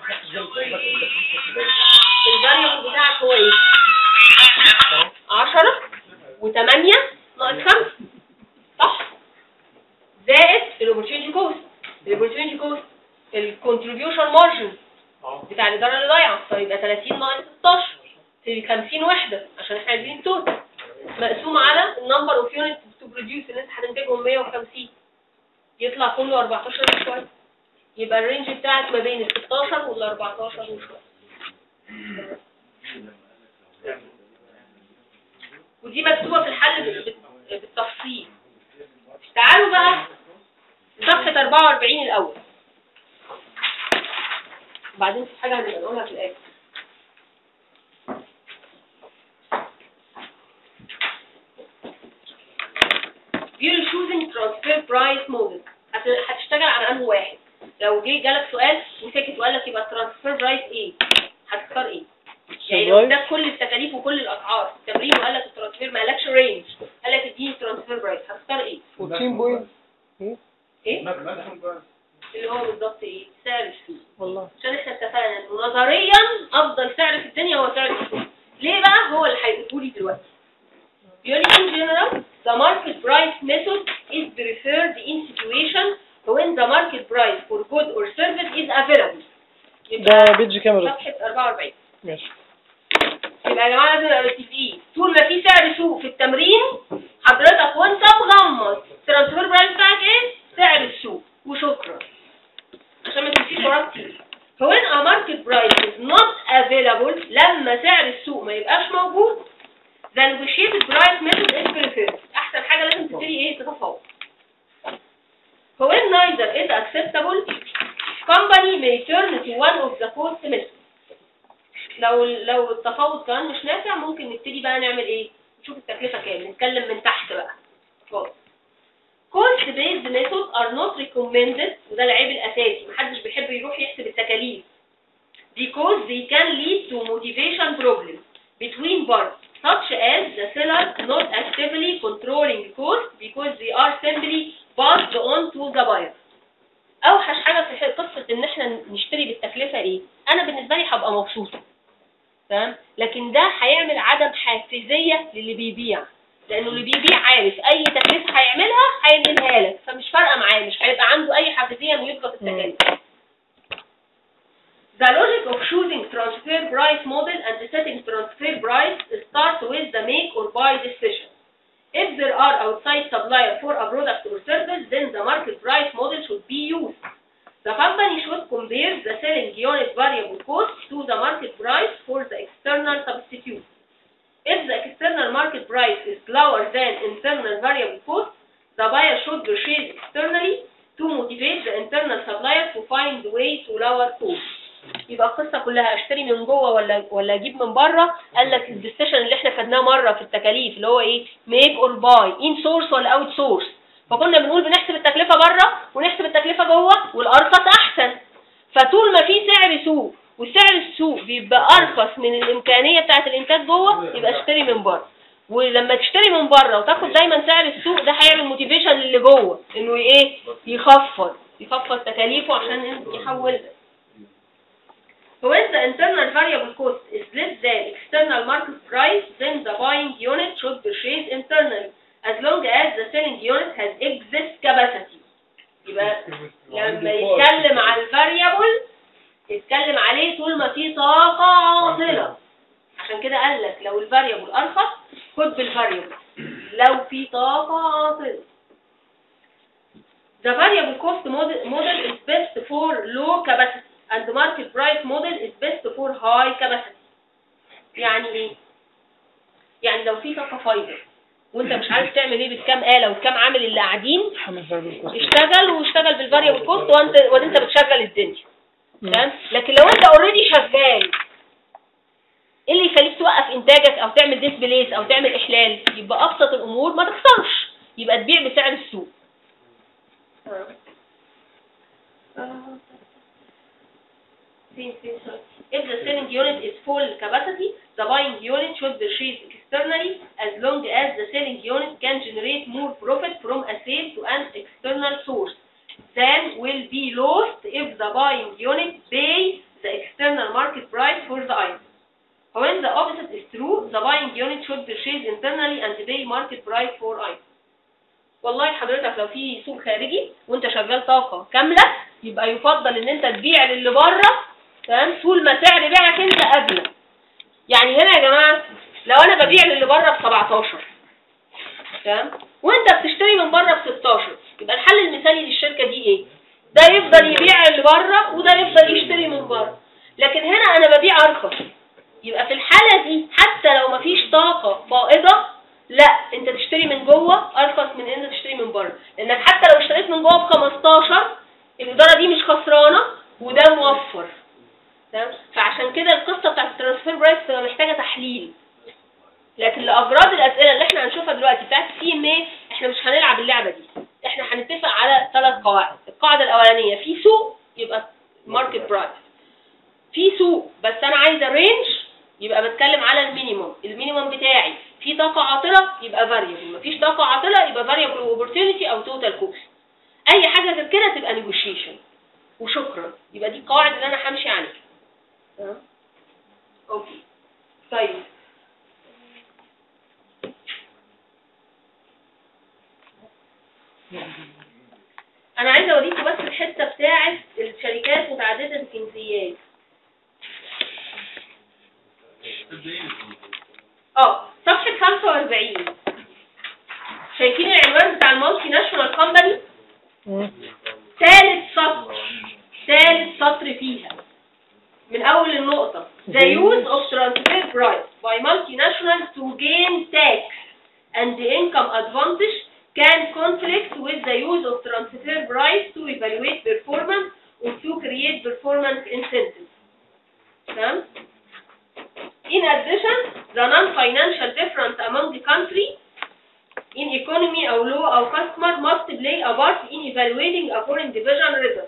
الفاريبل بتاعك هو ايه 10 و8 ناقص 5 صح زائد الاوبورتيونيتي كوست الاوبورتيونيتي كوست الكونتريبيوشن مارجن بتاع الاداره اللي ضايعه فيبقى 30 ناقص 16 في 50 وحده عشان احنا عايزين التوتال مقسوم على النمبر اوف يونتس تو بروديوس اللي انت هتنتجهم 150 يطلع كله 14 وشويه يبقى الرينج بتاعك ما بين ال 16 وال 14 وشويه ودي مكتوبة في الحل بال- بال- بالتفصيل تعالوا بقى صفحة 44 الأول وبعدين في حاجة هنبقى نقولها في الآخر You're choosing transfer price model هت- هتشتغل على أنه واحد لو جه جالك سؤال وسكت وقال لك يبقى الترانسفير برايس ايه هتختار ايه يعني لو اداك كل التكاليف وكل الاسعار التمرين وقال لك الترانسفير ما قالكش رينج قال لك اديني ترانسفير برايس هتختار ايه 14 بوينت ايه ماكسيمم برايس اللي هو بالظبط ايه سعر السوق والله عشان احنا اتفقنا انه نظريا افضل سعر في الدنيا هو سعر السوق ليه بقى هو اللي هيقوله لي دلوقتي بيقول لي in general the market price method is preferred in situation when the market price for good or service is available ده بيج كاميرا صفحة 44 ماشي يبقى يا جماعه لازم نبقى متفقين طول ما في سعر سوق في التمرين حضرتك وانت مغمض الترانسفير برايس بتاعك ايه؟ سعر السوق وشكرا عشان ما تمشيش ورا كتير فوين a market price is not available لما سعر السوق ما يبقاش موجود the negotiated price method is preferred احسن حاجه لازم تبتدي ايه تتفاوض فوين neither is acceptable company may turn to one of the cost methods لو لو التفاوض كمان مش نافع ممكن نبتدي بقى نعمل ايه نشوف التكلفه كام نتكلم من تحت بقى خالص cost based methods are not recommended وده العيب الاساسي محدش بيحب يروح يحسب التكاليف because they can lead to motivation problem between parties such as the seller not actively controlling cost because they are simply passed on to the buyer اوحش حاجه في قصه ان احنا نشتري بالتكلفه ايه انا بالنسبه لي هبقى مبسوطه تمام لكن ده هيعمل عدم حافزيه للي بيبيع لانه اللي بيبيع عارف اي تكلفه هيعملها هينقلها لك فمش فارقه معاه مش هيبقى عنده اي حافزيه انه يضغط التكاليف The logic of choosing transfer price model and setting transfer price starts with the make or buy decision. If there are outside supplier for a product or service, then the market price model should be used. The company should compare the selling unit variable cost to the market price for the external substitute. If the external market price is lower than internal variable cost, the buyer should purchase externally to motivate the internal supplier to find a way to lower cost. يبقى القصه كلها اشتري من جوه ولا ولا اجيب من بره قال لك الديسيشن اللي احنا خدناه مره في التكاليف اللي هو ايه ميك اور باي ان سورس ولا اوت سورس فكنا بنقول بنحسب التكلفه بره ونحسب التكلفه جوه والارخص احسن فطول ما في سعر سوق وسعر السوق بيبقى ارخص من الامكانيه بتاعه الانتاج جوه يبقى اشتري من بره ولما تشتري من بره وتاخد دايما سعر السوق ده هيعمل موتيفيشن للي جوه انه ايه يخفض يخفض تكاليفه عشان يحول When the internal variable cost is less than external market price, then the buying unit should purchase internally, as long as the selling unit has excess capacity. يبقى لما يتكلم على الفاريبل يتكلم عليه طول ما في طاقة عاطلة عشان كده قال لك لو الفاريبل أرخص خد بالفاريبل لو في طاقة عاطلة The variable cost model, model is best for low capacity and the market price model is best for high capacity. يعني ايه؟ يعني لو في طاقة فايبر وانت مش عارف تعمل ايه بكام آلة وكام عامل اللي قاعدين حمل ضرب الكوست اشتغل واشتغل بالفاريبل كوست وانت وانت بتشغل الدنيا تمام لكن لو انت اوريدي شغال ايه اللي يخليك توقف انتاجك او تعمل ديسبليس او تعمل احلال يبقى ابسط الامور ما تخسرش يبقى تبيع بسعر السوق فين فين sorry. If the selling unit is full capacity, the buying unit should purchase externally as long as the selling unit can generate more profit from a sale to an external source than will be lost if the buying unit pay the external market price for the item. When the opposite is true, the buying unit should purchase internally and pay market price for item. والله حضرتك لو في سوق خارجي وانت شغال طاقة كاملة يبقى يفضل ان انت تبيع للي بره تمام طول ما سعر بيعك انت اغلى يعني هنا يا جماعة لو انا ببيع للي بره ب 17 تمام وانت بتشتري من بره ب 16 يبقى الحل المثالي للشركة دي ايه ده يفضل يبيع اللي بره وده يفضل يشتري من بره لكن هنا انا ببيع ارخص يبقى في الحالة دي حتى لو مفيش طاقة فائضة لا انت تشتري من جوه ارخص من ان انت تشتري من بره لانك حتى لو اشتريت من جوه ب 15 الاداره دي مش خسرانه وده موفر تمام فعشان كده القصه بتاعت الترانسفير برايس بتبقى محتاجه تحليل لكن لاغراض الاسئله اللي احنا هنشوفها دلوقتي بتاعت سي ام اي احنا مش هنلعب اللعبه دي احنا هنتفق على ثلاث قواعد القاعده الاولانيه في سوق يبقى ماركت برايس في سوق بس انا عايزه رينج يبقى بتكلم على المينيموم المينيموم بتاعي في طاقة عاطلة يبقى فاريبل مفيش طاقة عاطلة يبقى فاريبل اوبورتيونيتي او توتال كوست اي حاجة غير كده تبقى نيجوشيشن وشكرا يبقى دي القواعد اللي انا همشي عليها تمام اوكي طيب انا عايزه اوريكم بس الحته بتاعه الشركات متعدده الجنسيات 41 شايفين العنوان بتاع المالتي ناشونال كومباني مم. ثالث سطر ثالث سطر فيها من اول النقطة the use of transfer price by multinationals to gain tax and income advantage can conflict with the use of transfer price to evaluate performance or to create performance incentives تمام In addition, the non-financial difference among the country in economy or law or customer must play a part in evaluating a foreign division result.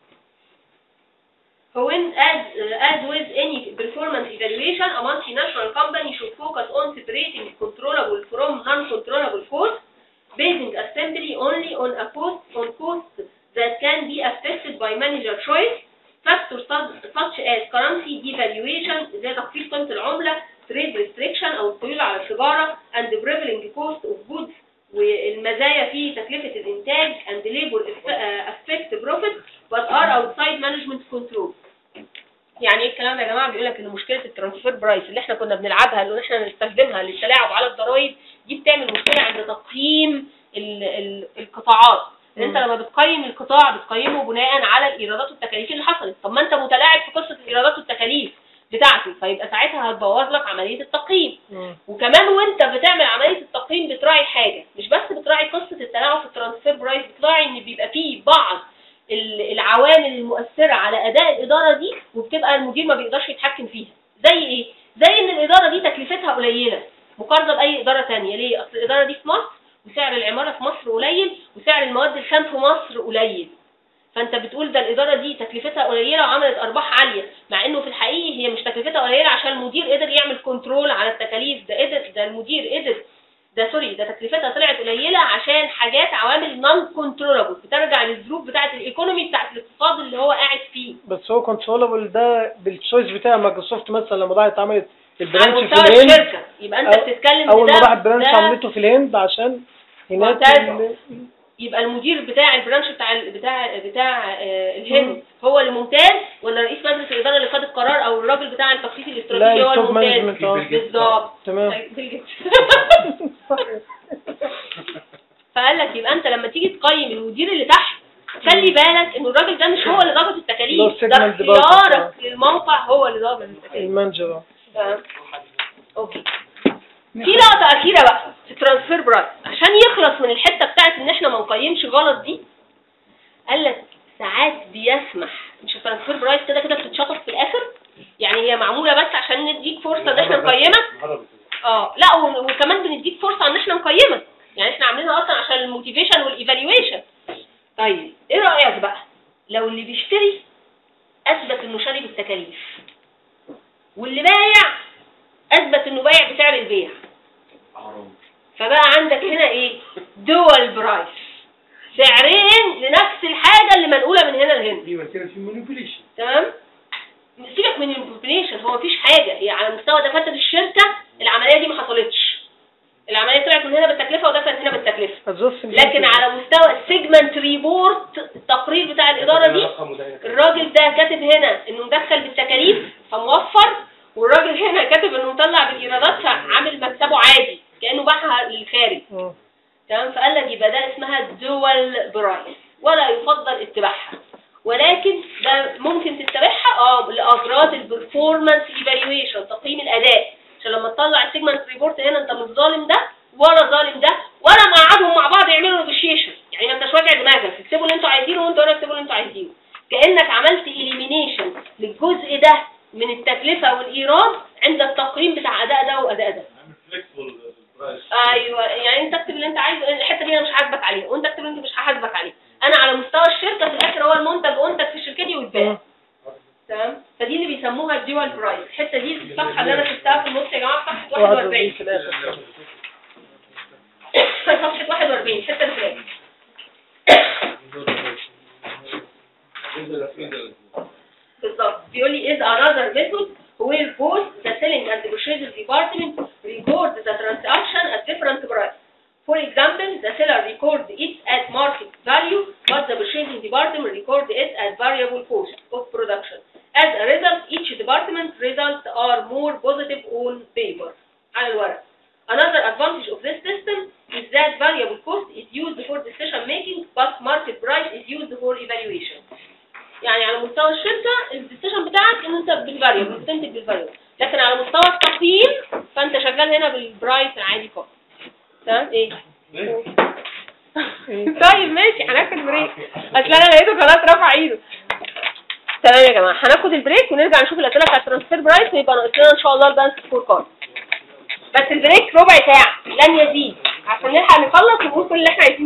When, as, uh, as with any performance evaluation, a multinational company should focus on separating controllable from non-controllable costs, basing assembly only on a cost on costs that can be affected by manager choice, factors such such as currency devaluation زي تخفيض قيمة العملة, trade restriction أو القيود على التجارة, and the prevailing cost of goods والمزايا في تكلفة الإنتاج and labor eff- uh, affect profit but are outside management control. يعني ايه الكلام ده يا جماعه بيقول لك ان مشكله الترانسفير برايس اللي احنا كنا بنلعبها اللي احنا نستخدمها للتلاعب على الضرائب دي بتعمل مشكله عند تقييم ال ال القطاعات ان انت لما بتقيم القطاع بتقيمه بناء على الايرادات والتكاليف اللي حصلت طب ما انت متلاعب في قصه الايرادات والتكاليف بتاعته فيبقى ساعتها هتبوظ لك عمليه التقييم مم. وكمان وانت بتعمل عمليه التقييم بتراعي حاجه مش بس بتراعي قصه التلاعب في الترانسفير برايس بتراعي ان بيبقى فيه بعض ال- العوامل المؤثره على اداء الاداره دي وبتبقى المدير ما بيقدرش يتحكم فيها زي ايه زي ان الاداره دي تكلفتها قليله مقارنه باي اداره تانية ليه اصل الاداره دي في مصر وسعر العماره في مصر قليل وسعر المواد الخام في مصر قليل فانت بتقول ده الاداره دي تكلفتها قليله وعملت ارباح عاليه مع انه في الحقيقه هي مش تكلفتها قليله عشان المدير قدر يعمل كنترول على التكاليف ده قدر ده المدير قدر ده سوري ده تكلفتها طلعت قليله عشان حاجات عوامل نون كنترولابل بترجع للظروف بتاعه الايكونومي بتاعه الاقتصاد اللي هو قاعد فيه بس هو كنترولابل ده بالتشويس بتاع مايكروسوفت مثلا لما راحت عملت على البرانش في مستوى الهند الشركه يبقى انت أو- بتتكلم اول ده- ما راحت برانش ده عملته في الهند عشان هناك ممتاز. ال- يبقى المدير بتاع البرانش بتاع ال- بتاع بتاع آه، الهند هو اللي ممتاز ولا رئيس مجلس الاداره اللي خد القرار او الراجل بتاع التخطيط لا الاستراتيجي هو التوب الممتاز مانجمنت اه بالظبط تمام بيل جيتس. فقال لك يبقى انت لما تيجي تقيم المدير اللي تحت خلي بالك ان الراجل ده مش هو اللي ضابط له التكاليف ده segment department. اختيارك للموقع هو اللي ضابط التكاليف المانجر اه تمام؟ اوكي في لقطة أخيرة بقى في الترانسفير برايس عشان يخلص من الحتة بتاعت إن إحنا ما نقيمش غلط دي قال لك ساعات بيسمح مش الترانسفير برايس كده كده بتتشطف في الآخر يعني هي معمولة بس عشان نديك فرصة إن إحنا نقيمك اه لا و- وكمان بنديك فرصة إن إحنا نقيمك يعني إحنا عاملينها أصلا عشان الموتيفيشن والإيفالويشن طيب إيه رأيك بقى لو اللي بيشتري أثبت إنه شاري بالتكاليف واللي بايع اثبت انه بايع بسعر البيع فبقى عندك هنا ايه دول برايس سعرين لنفس الحاجه اللي منقوله من هنا لهنا يبقى كده في مانيبيوليشن تمام سيبك من البروبينيشن هو مفيش حاجه هي على مستوى دفاتر الشركه العمليه دي ما حصلتش العمليه طلعت من هنا بالتكلفه ودخلت هنا بالتكلفه adjust لكن على مستوى السيجمنت ريبورت التقرير بتاع الاداره دي الراجل ده كاتب هنا انه مدخل بالتكاليف فموفر والراجل هنا كاتب انه مطلع بالايرادات فعامل مكسبه عادي كانه باعها للخارج اه تمام فقال لك يبقى ده اسمها دول برايس ولا يفضل اتباعها ولكن ده ممكن تتبعها اه لاغراض البرفورمانس ايفالويشن تقييم الاداء عشان لما تطلع السيجمنت ريبورت هنا انت مش ظالم ده ولا ظالم ده ولا مقعدهم مع بعض يعملوا نيجوشيشن يعني ما انتش واجع دماغك اكتبوا اللي انتوا عايزينه وانتوا هنا اكتبوا اللي انتوا عايزينه كانك عملت اليمينيشن للجزء ده من التكلفه والايراد عند التقييم بتاع اداء ده واداء ده عامل فليكسبل برايس ايوه يعني انت اكتب اللي انت عايزه الحته دي انا مش هحاسبك عليها وانت اكتب اللي انت مش هحاسبك عليه انا على مستوى الشركه في الاخر هو المنتج منتج في الشركه دي ويتباع تمام فدي اللي بيسموها الديوال برايس الحته دي الصفحه اللي انا شفتها في النص يا جماعه صفحه 41 في الاخر صفحه 41 الحته اللي في الاخر بالظبط بيقول لي is another method where both the selling and the purchasing department record the transaction at different price. For example, the seller records it at market value, but the purchasing department records it at variable cost of production. As a result, each department results are more positive on paper. على الورق. Another used for decision making but market price is used for evaluation يعني على مستوى الشركة الديسيشن بتاعك ان انت بالفاريبل بتنتج بالفاريبل لكن على مستوى التقييم فانت شغال هنا بالبرايس العادي خالص تمام ايه طيب ماشي هناخد بريك اصل انا لقيته خلاص رفع ايده تمام يا جماعه هناخد البريك ونرجع نشوف الاسئله بتاعت الترانسفير برايس ويبقى ناقص لنا ان شاء الله البالانس سكور كارد بس البريك ربع ساعه لن يزيد عشان نلحق نخلص ونقول كل اللي احنا عايزينه